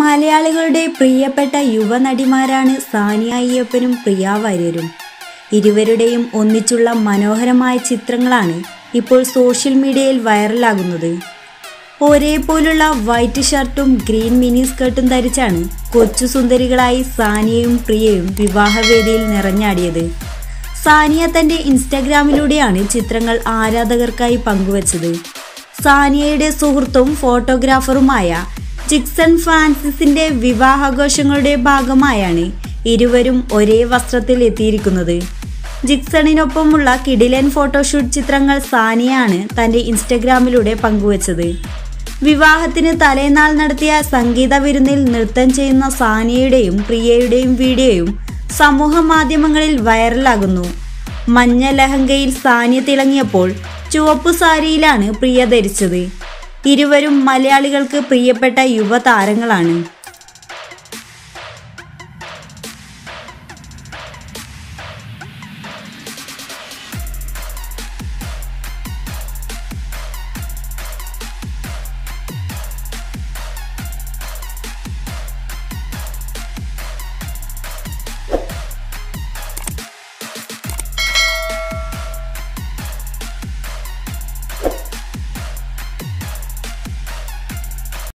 മലയാളികളുടെ പ്രിയപ്പെട്ട യുവനടിമാരാണ് സാനിയ അയ്യപ്പനും പ്രിയ വാര്യരും ഇരുവരുടെയും ഒന്നിച്ചുള്ള മനോഹരമായ ചിത്രങ്ങളാണ് ഇപ്പോൾ സോഷ്യൽ മീഡിയയിൽ വൈറലാകുന്നത് ഒരേപോലുള്ള വൈറ്റ് ഷർട്ടും ഗ്രീൻ മിനി സ്കർട്ടും ധരിച്ചാണ് കൊച്ചു സുന്ദരികളായി സാനിയയും പ്രിയയും വിവാഹവേദിയിൽ നിറഞ്ഞാടിയത് സാനിയ തന്റെ ഇൻസ്റ്റഗ്രാമിലൂടെയാണ് ചിത്രങ്ങൾ ആരാധകർക്കായി പങ്കുവച്ചത് സാനിയയുടെ സുഹൃത്തും ഫോട്ടോഗ്രാഫറുമായ ജിക്സൺ ഫ്രാൻസിസിന്റെ വിവാഹാഘോഷങ്ങളുടെ ഭാഗമായാണ് ഇരുവരും ഒരേ വസ്ത്രത്തിൽ എത്തിയിരിക്കുന്നത് ജിക്സണിനൊപ്പമുള്ള കിടിലൻ ഫോട്ടോഷൂട്ട് ചിത്രങ്ങൾ സാനിയാണ് തന്റെ ഇൻസ്റ്റഗ്രാമിലൂടെ പങ്കുവച്ചത് വിവാഹത്തിന് തലേനാൾ നടത്തിയ സംഗീത വിരുന്നിൽ നൃത്തം ചെയ്യുന്ന സാനിയയുടെയും പ്രിയയുടെയും വീഡിയോയും സമൂഹ മാധ്യമങ്ങളിൽ വൈറലാകുന്നു മഞ്ഞ ലഹങ്കയിൽ സാനിയ തിളങ്ങിയപ്പോൾ ചുവപ്പു സാരിയിലാണ് പ്രിയ ധരിച്ചത് ഇരുവരും മലയാളികൾക്ക് പ്രിയപ്പെട്ട യുവതാരങ്ങളാണ്